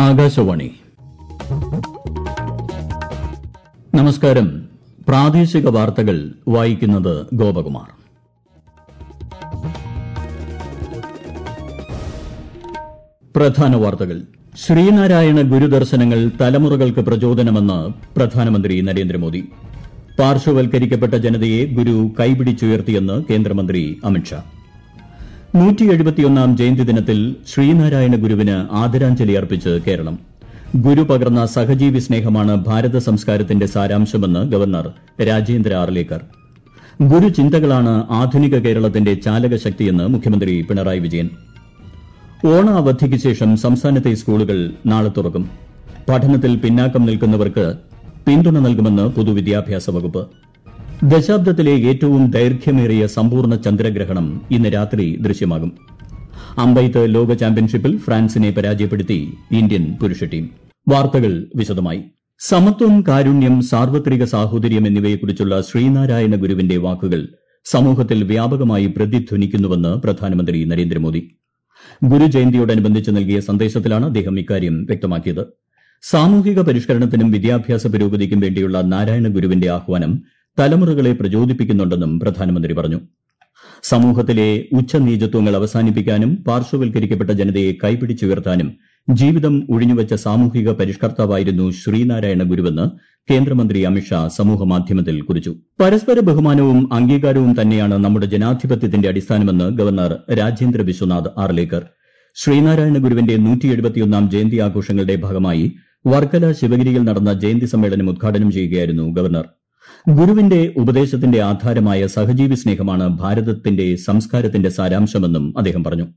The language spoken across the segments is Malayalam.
ആകാശവാണി നമസ്കാരം പ്രാദേശിക വാർത്തകൾ വായിക്കുന്നത് ഗോപകുമാർ പ്രധാന വാർത്തകൾ ശ്രീനാരായണ ഗുരുദർശനങ്ങൾ തലമുറകൾക്ക് പ്രചോദനമെന്ന് പ്രധാനമന്ത്രി നരേന്ദ്രമോദി പാർശ്വവൽക്കരിക്കപ്പെട്ട ജനതയെ ഗുരു കൈപിടിച്ചുയർത്തിയെന്ന് കേന്ദ്രമന്ത്രി അമിത്ഷാ നൂറ്റിയെഴുപത്തിയൊന്നാം ജയന്തി ദിനത്തിൽ ശ്രീനാരായണ ഗുരുവിന് ആദരാഞ്ജലി അർപ്പിച്ച് കേരളം ഗുരു പകർന്ന സഹജീവി സ്നേഹമാണ് ഭാരത സംസ്കാരത്തിന്റെ സാരാംശമെന്ന് ഗവർണർ രാജേന്ദ്ര ആർലേക്കർ ഗുരുചിന്തകളാണ് ആധുനിക കേരളത്തിന്റെ ചാലകശക്തിയെന്ന് മുഖ്യമന്ത്രി പിണറായി വിജയൻ ഓണാവധിക്ക് ശേഷം സംസ്ഥാനത്തെ സ്കൂളുകൾ നാളെ തുറക്കും പഠനത്തിൽ പിന്നാക്കം നിൽക്കുന്നവർക്ക് പിന്തുണ നൽകുമെന്ന് പൊതുവിദ്യാഭ്യാസ വകുപ്പ് ദശാബ്ദത്തിലെ ഏറ്റവും ദൈർഘ്യമേറിയ സമ്പൂർണ്ണ ചന്ദ്രഗ്രഹണം ഇന്ന് രാത്രി ദൃശ്യമാകും അമ്പെയ്ത്ത് ലോക ചാമ്പ്യൻഷിപ്പിൽ ഫ്രാൻസിനെ പരാജയപ്പെടുത്തി ഇന്ത്യൻ പുരുഷ ടീം വാർത്തകൾ വിശദമായി സമത്വം കാരുണ്യം സാർവത്രിക സാഹോദര്യം എന്നിവയെക്കുറിച്ചുള്ള ശ്രീനാരായണ ഗുരുവിന്റെ വാക്കുകൾ സമൂഹത്തിൽ വ്യാപകമായി പ്രതിധ്വനിക്കുന്നുവെന്ന് പ്രധാനമന്ത്രി നരേന്ദ്രമോദി ഗുരുജയന്തിയോടനുബന്ധിച്ച് നൽകിയ സന്ദേശത്തിലാണ് അദ്ദേഹം ഇക്കാര്യം വ്യക്തമാക്കിയത് സാമൂഹിക പരിഷ്കരണത്തിനും വിദ്യാഭ്യാസ പുരോഗതിക്കും വേണ്ടിയുള്ള നാരായണ ഗുരുവിന്റെ ആഹ്വാനം തലമുറകളെ പ്രചോദിപ്പിക്കുന്നുണ്ടെന്നും പ്രധാനമന്ത്രി പറഞ്ഞു സമൂഹത്തിലെ ഉച്ചനീചത്വങ്ങൾ അവസാനിപ്പിക്കാനും പാർശ്വവൽക്കരിക്കപ്പെട്ട ജനതയെ കൈപിടിച്ചുയർത്താനും ജീവിതം ഉഴിഞ്ഞുവച്ച സാമൂഹിക പരിഷ്കർത്താവായിരുന്നു ശ്രീനാരായണ ഗുരുവെന്ന് കേന്ദ്രമന്ത്രി അമിത്ഷാ സമൂഹമാധ്യമത്തിൽ കുറിച്ചു പരസ്പര ബഹുമാനവും അംഗീകാരവും തന്നെയാണ് നമ്മുടെ ജനാധിപത്യത്തിന്റെ അടിസ്ഥാനമെന്ന് ഗവർണർ രാജേന്ദ്ര വിശ്വനാഥ് ആർലേക്കർ ശ്രീനാരായണ ഗുരുവിന്റെ നൂറ്റിയെഴുപത്തിയൊന്നാം ജയന്തി ആഘോഷങ്ങളുടെ ഭാഗമായി വർക്കല ശിവഗിരിയിൽ നടന്ന ജയന്തി സമ്മേളനം ഉദ്ഘാടനം ചെയ്യുകയായിരുന്നു ഗവർണർ ഗുരുവിന്റെ ഉപദേശത്തിന്റെ ആധാരമായ സഹജീവി സ്നേഹമാണ് ഭാരതത്തിന്റെ സംസ്കാരത്തിന്റെ സാരാംശമെന്നും അദ്ദേഹം പറഞ്ഞു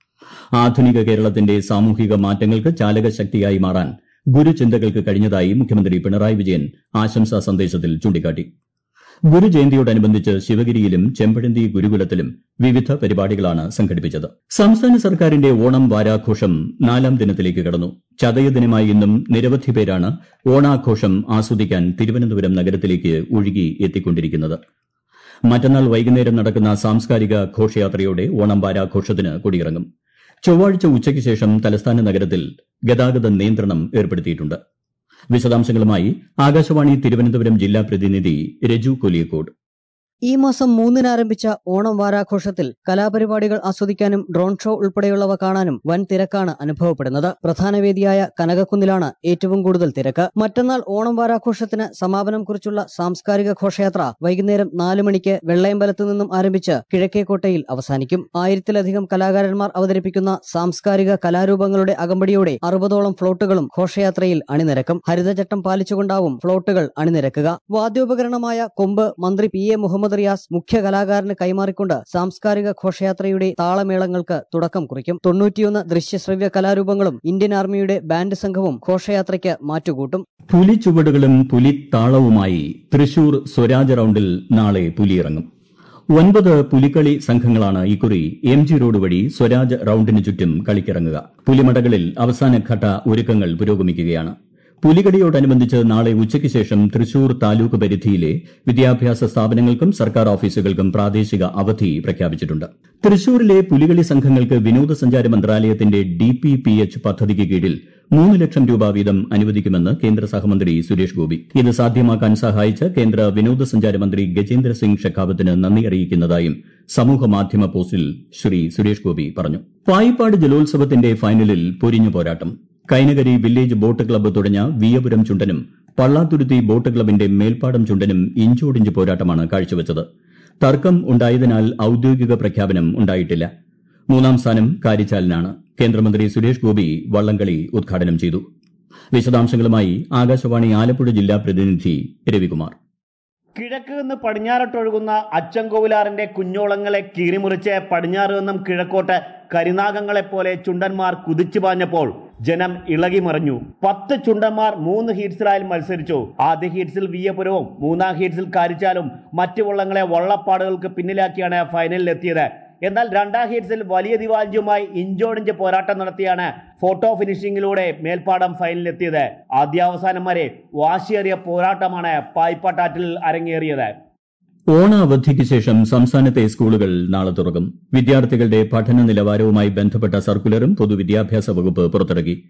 ആധുനിക കേരളത്തിന്റെ സാമൂഹിക മാറ്റങ്ങൾക്ക് ചാലകശക്തിയായി മാറാൻ ഗുരുചിന്തകൾക്ക് കഴിഞ്ഞതായി മുഖ്യമന്ത്രി പിണറായി വിജയൻ ആശംസാ സന്ദേശത്തിൽ ചൂണ്ടിക്കാട്ടി ഗുരുജയന്തിയോടനുബന്ധിച്ച് ശിവഗിരിയിലും ചെമ്പഴന്തി ഗുരുകുലത്തിലും വിവിധ പരിപാടികളാണ് സംഘടിപ്പിച്ചത് സംസ്ഥാന സർക്കാരിന്റെ ഓണം വാരാഘോഷം നാലാം ദിനത്തിലേക്ക് കടന്നു ചതയ ദിനമായി ഇന്നും നിരവധി പേരാണ് ഓണാഘോഷം ആസ്വദിക്കാൻ തിരുവനന്തപുരം നഗരത്തിലേക്ക് ഒഴുകി എത്തിക്കൊണ്ടിരിക്കുന്നത് മറ്റന്നാൾ വൈകുന്നേരം നടക്കുന്ന സാംസ്കാരിക ഘോഷയാത്രയോടെ ഓണം വാരാഘോഷത്തിന് കൊടിയിറങ്ങും ചൊവ്വാഴ്ച ഉച്ചയ്ക്ക് ശേഷം തലസ്ഥാന നഗരത്തിൽ ഗതാഗത നിയന്ത്രണം ഏർപ്പെടുത്തിയിട്ടുണ്ട് വിശദാംശങ്ങളുമായി ആകാശവാണി തിരുവനന്തപുരം ജില്ലാ പ്രതിനിധി രജു കൊലിയക്കോട് ഈ മാസം മൂന്നിന് ആരംഭിച്ച ഓണം വാരാഘോഷത്തിൽ കലാപരിപാടികൾ ആസ്വദിക്കാനും ഡ്രോൺ ഷോ ഉൾപ്പെടെയുള്ളവ കാണാനും വൻ തിരക്കാണ് അനുഭവപ്പെടുന്നത് പ്രധാന വേദിയായ കനകക്കുന്നിലാണ് ഏറ്റവും കൂടുതൽ തിരക്ക് മറ്റന്നാൾ ഓണം വാരാഘോഷത്തിന് സമാപനം കുറിച്ചുള്ള സാംസ്കാരിക ഘോഷയാത്ര വൈകുന്നേരം നാല് മണിക്ക് വെള്ളയമ്പലത്ത് നിന്നും ആരംഭിച്ച് കിഴക്കേക്കോട്ടയിൽ അവസാനിക്കും ആയിരത്തിലധികം കലാകാരന്മാർ അവതരിപ്പിക്കുന്ന സാംസ്കാരിക കലാരൂപങ്ങളുടെ അകമ്പടിയോടെ അറുപതോളം ഫ്ലോട്ടുകളും ഘോഷയാത്രയിൽ അണിനിരക്കും ഹരിതചട്ടം പാലിച്ചുകൊണ്ടാവും ഫ്ലോട്ടുകൾ അണിനിരക്കുക വാദ്യോപകരണമായ കൊമ്പ് മന്ത്രി പി എ മുഹമ്മദ് റിയാസ് മുഖ്യ കലാകാരന് കൈമാറിക്കൊണ്ട് സാംസ്കാരിക ഘോഷയാത്രയുടെ താളമേളങ്ങൾക്ക് തുടക്കം കുറിക്കും തൊണ്ണൂറ്റിയൊന്ന് ദൃശ്യശ്രവ്യ കലാരൂപങ്ങളും ഇന്ത്യൻ ആർമിയുടെ ബാൻഡ് സംഘവും ഘോഷയാത്രയ്ക്ക് മാറ്റുകൂട്ടും പുലിച്ചുവടുകളും പുലിത്താളവുമായി തൃശൂർ സ്വരാജ് റൌണ്ടിൽ നാളെ പുലിയിറങ്ങും ഒൻപത് പുലിക്കളി സംഘങ്ങളാണ് ഇക്കുറി എം ജി റോഡ് വഴി സ്വരാജ് റൌണ്ടിന് ചുറ്റും കളിക്കിറങ്ങുക പുലിമടകളിൽ അവസാനഘട്ട ഒരുക്കങ്ങൾ പുരോഗമിക്കുകയാണ് പുലികളിയോടനുബന്ധിച്ച് നാളെ ഉച്ചയ്ക്ക് ശേഷം തൃശൂർ താലൂക്ക് പരിധിയിലെ വിദ്യാഭ്യാസ സ്ഥാപനങ്ങൾക്കും സർക്കാർ ഓഫീസുകൾക്കും പ്രാദേശിക അവധി പ്രഖ്യാപിച്ചിട്ടുണ്ട് തൃശൂരിലെ പുലികളി സംഘങ്ങൾക്ക് വിനോദസഞ്ചാര മന്ത്രാലയത്തിന്റെ ഡി പി പി എച്ച് പദ്ധതിക്ക് കീഴിൽ മൂന്ന് ലക്ഷം രൂപ വീതം അനുവദിക്കുമെന്ന് കേന്ദ്ര സഹമന്ത്രി സുരേഷ് ഗോപി ഇത് സാധ്യമാക്കാൻ സഹായിച്ച കേന്ദ്ര വിനോദസഞ്ചാര മന്ത്രി ഗജേന്ദ്ര സിംഗ് ഷെഖാവത്തിന് നന്ദി അറിയിക്കുന്നതായും സമൂഹമാധ്യമ പോസ്റ്റിൽ ശ്രീ സുരേഷ് ഗോപി പറഞ്ഞു പായിപ്പാട് ജലോത്സവത്തിന്റെ ഫൈനലിൽ പൊരിഞ്ഞു പോരാട്ടം കൈനകരി വില്ലേജ് ബോട്ട് ക്ലബ്ബ് തുടങ്ങിയ വിയപുരം ചുണ്ടനും പള്ളാത്തുരുത്തി ബോട്ട് ക്ലബിന്റെ മേൽപ്പാടം ചുണ്ടനും ഇഞ്ചോടിഞ്ച് പോരാട്ടമാണ് കാഴ്ചവെച്ചത് തർക്കം ഉണ്ടായതിനാൽ ഔദ്യോഗിക പ്രഖ്യാപനം ഉണ്ടായിട്ടില്ല മൂന്നാം സ്ഥാനം കാരിച്ചാലിനാണ് കേന്ദ്രമന്ത്രി സുരേഷ് ഗോപി വള്ളംകളി ഉദ്ഘാടനം ചെയ്തു വിശദാംശങ്ങളുമായി ആകാശവാണി ആലപ്പുഴ ജില്ലാ പ്രതിനിധി രവികുമാർ കിഴക്ക് നിന്ന് പടിഞ്ഞാറോട്ടൊഴുകുന്ന അച്ചൻകോവിലാറിന്റെ കുഞ്ഞോളങ്ങളെ കീറിമുറിച്ച് പടിഞ്ഞാറ് നിന്നും കിഴക്കോട്ട് കരിനാഗങ്ങളെപ്പോലെ ചുണ്ടന്മാർ കുതിച്ചു പാഞ്ഞപ്പോൾ ജനം ഇളകി മറിഞ്ഞു പത്ത് ചുണ്ടന്മാർ മൂന്ന് ഹീറ്റ്സിലായി മത്സരിച്ചു ആദ്യ ഹീറ്റ്സിൽ വിയപുരവും മൂന്നാം ഹീറ്റ്സിൽ കാരിച്ചാലും മറ്റു വള്ളങ്ങളെ വള്ളപ്പാടുകൾക്ക് പിന്നിലാക്കിയാണ് ഫൈനലിൽ എത്തിയത് എന്നാൽ രണ്ടാം ഹീറ്റ്സിൽ വലിയ ദിവാഞ്ചുമായി ഇഞ്ചോടിഞ്ച് പോരാട്ടം നടത്തിയാണ് ഫോട്ടോ ഫിനിഷിംഗിലൂടെ മേൽപ്പാടം ഫൈനലിലെത്തിയത് ആദ്യാവസാനം വരെ വാശിയേറിയ പോരാട്ടമാണ് പായ്പാട്ടാറ്റിൽ അരങ്ങേറിയത് ഓണാവധിക്ക് ശേഷം സംസ്ഥാനത്തെ സ്കൂളുകൾ നാളെ തുറക്കും വിദ്യാർത്ഥികളുടെ പഠന നിലവാരവുമായി ബന്ധപ്പെട്ട സർക്കുലറും പൊതുവിദ്യാഭ്യാസ വകുപ്പ് പുറത്തിറക്കി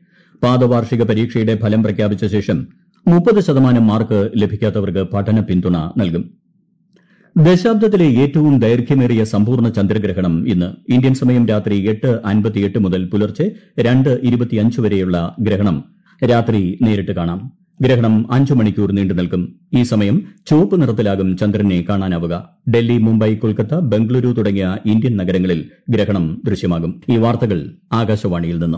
പാദവാർഷിക പരീക്ഷയുടെ ഫലം പ്രഖ്യാപിച്ച ശേഷം മുപ്പത് ശതമാനം മാർക്ക് ലഭിക്കാത്തവർക്ക് പഠന പിന്തുണ നൽകും ദശാബ്ദത്തിലെ ഏറ്റവും ദൈർഘ്യമേറിയ സമ്പൂർണ്ണ ചന്ദ്രഗ്രഹണം ഇന്ന് ഇന്ത്യൻ സമയം രാത്രി എട്ട് അൻപത്തിയെട്ട് മുതൽ പുലർച്ചെ രണ്ട് ഇരുപത്തിയഞ്ച് വരെയുള്ള ഗ്രഹണം രാത്രി നേരിട്ട് കാണാം ഗ്രഹണം അഞ്ചു മണിക്കൂർ നീണ്ടു നിൽക്കും ഈ സമയം ചുവപ്പ് നിറത്തിലാകും ചന്ദ്രനെ കാണാനാവുക ഡൽഹി മുംബൈ കൊൽക്കത്ത ബംഗളൂരു തുടങ്ങിയ ഇന്ത്യൻ നഗരങ്ങളിൽ ഗ്രഹണം ദൃശ്യമാകും ഈ വാർത്തകൾ ആകാശവാണിയിൽ നിന്നും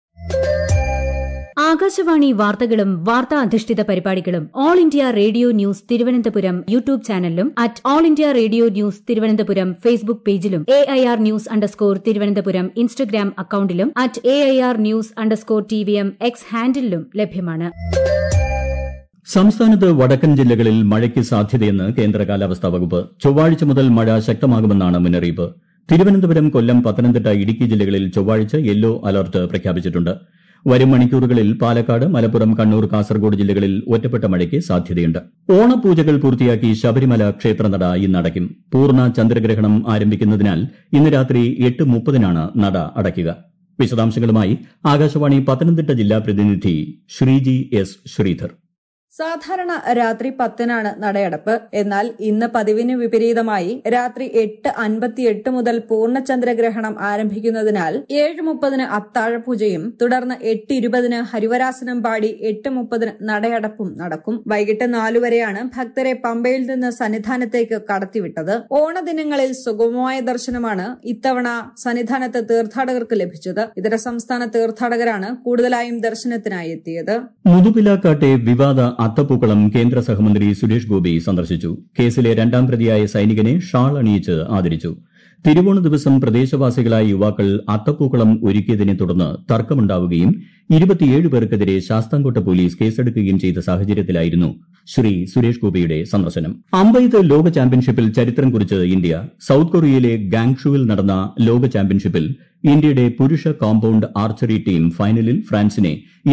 ആകാശവാണി വാർത്തകളും വാർത്താ അധിഷ്ഠിത പരിപാടികളും all India radio news Thiruvananthapuram YouTube ചാനലിലും at all India radio news Thiruvananthapuram Facebook പേജിലും A I R news underscore Thiruvananthapuram Instagram അക്കൌണ്ടിലും at A I R news underscore T V M X ഹാൻഡിലും ലഭ്യമാണ് സംസ്ഥാനത്ത് വടക്കൻ ജില്ലകളിൽ മഴയ്ക്ക് സാധ്യതയെന്ന് കേന്ദ്ര കാലാവസ്ഥാ വകുപ്പ് ചൊവ്വാഴ്ച മുതൽ മഴ ശക്തമാകുമെന്നാണ് മുന്നറിയിപ്പ് തിരുവനന്തപുരം കൊല്ലം പത്തനംതിട്ട ഇടുക്കി ജില്ലകളിൽ ചൊവ്വാഴ്ച യെല്ലോ അലർട്ട് പ്രഖ്യാപിച്ചിട്ടുണ്ട് വരും മണിക്കൂറുകളിൽ പാലക്കാട് മലപ്പുറം കണ്ണൂർ കാസർഗോഡ് ജില്ലകളിൽ ഒറ്റപ്പെട്ട മഴയ്ക്ക് സാധ്യതയുണ്ട് ഓണപൂജകൾ പൂർത്തിയാക്കി ശബരിമല ക്ഷേത്രനട ഇന്ന് അടയ്ക്കും പൂർണ്ണ ചന്ദ്രഗ്രഹണം ആരംഭിക്കുന്നതിനാൽ ഇന്ന് രാത്രി എട്ട് മുപ്പതിനാണ് നട അടയ്ക്കുക വിശദാംശങ്ങളുമായി ആകാശവാണി പത്തനംതിട്ട ജില്ലാ പ്രതിനിധി ശ്രീജി എസ് ശ്രീധർ സാധാരണ രാത്രി പത്തിനാണ് നടയടപ്പ് എന്നാൽ ഇന്ന് പതിവിന് വിപരീതമായി രാത്രി എട്ട് അൻപത്തിയെട്ട് മുതൽ പൂർണ്ണചന്ദ്രഗ്രഹണം ആരംഭിക്കുന്നതിനാൽ ഏഴ് മുപ്പതിന് അത്താഴപൂജയും തുടർന്ന് എട്ട് ഇരുപതിന് ഹരിവരാസനം പാടി എട്ട് മുപ്പതിന് നടയടപ്പും നടക്കും വൈകിട്ട് നാലു വരെയാണ് ഭക്തരെ പമ്പയിൽ നിന്ന് സന്നിധാനത്തേക്ക് കടത്തിവിട്ടത് ഓണദിനങ്ങളിൽ സുഗമമായ ദർശനമാണ് ഇത്തവണ സന്നിധാനത്ത് തീർത്ഥാടകർക്ക് ലഭിച്ചത് ഇതര സംസ്ഥാന തീർത്ഥാടകരാണ് കൂടുതലായും ദർശനത്തിനായി എത്തിയത് മുതുപിലാക്കാട്ടെ വിവാദ അത്തപ്പൂക്കളം കേന്ദ്ര സഹമന്ത്രി സുരേഷ് ഗോപി സന്ദർശിച്ചു കേസിലെ രണ്ടാം പ്രതിയായ സൈനികനെ ഷാൾ അണിയിച്ച് ആദരിച്ചു തിരുവോണ ദിവസം പ്രദേശവാസികളായ യുവാക്കൾ അത്തപ്പൂക്കളം ഒരുക്കിയതിനെ തുടർന്ന് തർക്കമുണ്ടാവുകയും ഇരുപത്തിയേഴ് പേർക്കെതിരെ ശാസ്താംകോട്ട പോലീസ് കേസെടുക്കുകയും ചെയ്ത സാഹചര്യത്തിലായിരുന്നു ശ്രീ സുരേഷ് ഗോപിയുടെ സന്ദർശനം അമ്പെയ്ത്ത് ലോക ചാമ്പ്യൻഷിപ്പിൽ ചരിത്രം കുറിച്ച് ഇന്ത്യ സൌത്ത് കൊറിയയിലെ ഗാങ്ഷുവിൽ നടന്ന ലോക ചാമ്പ്യൻഷിപ്പിൽ ഇന്ത്യയുടെ പുരുഷ കോമ്പൌണ്ട് ആർച്ചറി ടീം ഫൈനലിൽ ഫ്രാൻസിനെ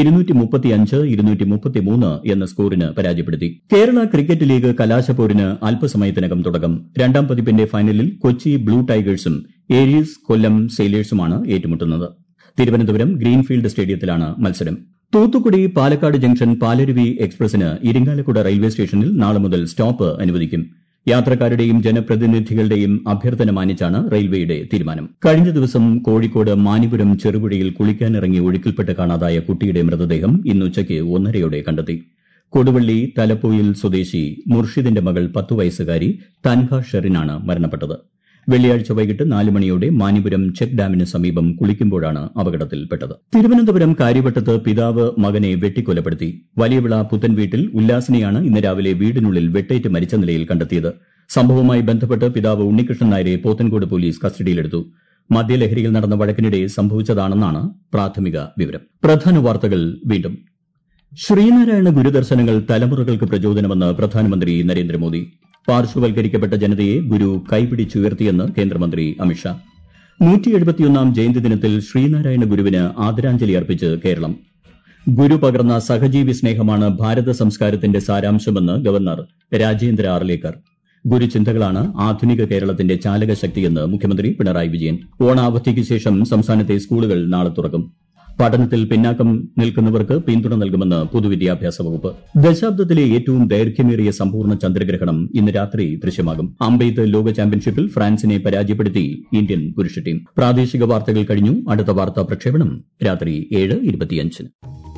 എന്ന സ്കോറിന് പരാജയപ്പെടുത്തി കേരള ക്രിക്കറ്റ് ലീഗ് കലാശപ്പോരിന് അല്പസമയത്തിനകം തുടക്കം രണ്ടാം പതിപ്പിന്റെ ഫൈനലിൽ കൊച്ചി ബ്ലൂ ടൈഗേഴ്സും ഏരീസ് കൊല്ലം സെയിലേഴ്സുമാണ് ഏറ്റുമുട്ടുന്നത് തിരുവനന്തപുരം ഗ്രീൻഫീൽഡ് സ്റ്റേഡിയത്തിലാണ് മത്സരം തൂത്തുക്കുടി പാലക്കാട് ജംഗ്ഷൻ പാലരുവി എക്സ്പ്രസിന് ഇരിങ്ങാലക്കുട റെയിൽവേ സ്റ്റേഷനിൽ നാളെ മുതൽ സ്റ്റോപ്പ് അനുവദിക്കും യാത്രക്കാരുടെയും ജനപ്രതിനിധികളുടെയും അഭ്യർത്ഥന മാനിച്ചാണ് റെയിൽവേയുടെ തീരുമാനം കഴിഞ്ഞ ദിവസം കോഴിക്കോട് മാനിപുരം ചെറുപുഴയിൽ കുളിക്കാനിറങ്ങി ഒഴുക്കിൽപ്പെട്ട് കാണാതായ കുട്ടിയുടെ മൃതദേഹം ഇന്ന് ഉച്ചയ്ക്ക് ഒന്നരയോടെ കണ്ടെത്തി കൊടുവള്ളി തലപ്പോയിൽ സ്വദേശി മുർഷിദിന്റെ മകൾ പത്തു വയസ്സുകാരി തൻഹ ഷെറിനാണ് മരണപ്പെട്ടത് വെള്ളിയാഴ്ച വൈകിട്ട് നാല് മണിയോടെ മാനിപുരം ചെക്ക് ഡാമിന് സമീപം കുളിക്കുമ്പോഴാണ് അപകടത്തിൽപ്പെട്ടത് തിരുവനന്തപുരം കാര്യവട്ടത്ത് പിതാവ് മകനെ വെട്ടിക്കൊലപ്പെടുത്തി വലിയവിള പുത്തൻവീട്ടിൽ ഉല്ലാസിനെയാണ് ഇന്ന് രാവിലെ വീടിനുള്ളിൽ വെട്ടേറ്റ് മരിച്ച നിലയിൽ കണ്ടെത്തിയത് സംഭവവുമായി ബന്ധപ്പെട്ട് പിതാവ് ഉണ്ണികൃഷ്ണൻ നായരെ പോത്തൻകോട് പോലീസ് കസ്റ്റഡിയിലെടുത്തു മദ്യലഹരിയിൽ നടന്ന വഴക്കിനിടെ സംഭവിച്ചതാണെന്നാണ് പ്രാഥമിക വിവരം പ്രധാന വാർത്തകൾ വീണ്ടും ശ്രീനാരായണ ഗുരുദർശനങ്ങൾ തലമുറകൾക്ക് പ്രചോദനമെന്ന് പ്രധാനമന്ത്രി നരേന്ദ്രമോദി പാർശ്വവൽക്കരിക്കപ്പെട്ട ജനതയെ ഗുരു കൈപിടിച്ചുയർത്തിയെന്ന് കേന്ദ്രമന്ത്രി അമിത്ഷാ നൂറ്റിയെഴുപത്തിയൊന്നാം ജയന്തി ദിനത്തിൽ ശ്രീനാരായണ ഗുരുവിന് ആദരാഞ്ജലി അർപ്പിച്ച് കേരളം ഗുരു പകർന്ന സഹജീവി സ്നേഹമാണ് ഭാരത സംസ്കാരത്തിന്റെ സാരാംശമെന്ന് ഗവർണർ രാജേന്ദ്ര ആർലേക്കർ ഗുരുചിന്തകളാണ് ആധുനിക കേരളത്തിന്റെ ചാലകശക്തിയെന്ന് മുഖ്യമന്ത്രി പിണറായി വിജയൻ ഓണാവധിക്ക് ശേഷം സംസ്ഥാനത്തെ സ്കൂളുകൾ നാളെ തുറക്കും പഠനത്തിൽ പിന്നാക്കം നിൽക്കുന്നവർക്ക് പിന്തുണ നൽകുമെന്ന് പൊതുവിദ്യാഭ്യാസ വകുപ്പ് ദശാബ്ദത്തിലെ ഏറ്റവും ദൈർഘ്യമേറിയ സമ്പൂർണ്ണ ചന്ദ്രഗ്രഹണം ഇന്ന് രാത്രി ദൃശ്യമാകും അമ്പെയ്ത്ത് ലോക ചാമ്പ്യൻഷിപ്പിൽ ഫ്രാൻസിനെ പരാജയപ്പെടുത്തി ഇന്ത്യൻ പുരുഷ ടീം പ്രാദേശിക വാർത്തകൾ കഴിഞ്ഞു അടുത്ത വാർത്താ പ്രക്ഷേപണം രാത്രി ഏഴ് ഇരുപത്തിയഞ്ചിന്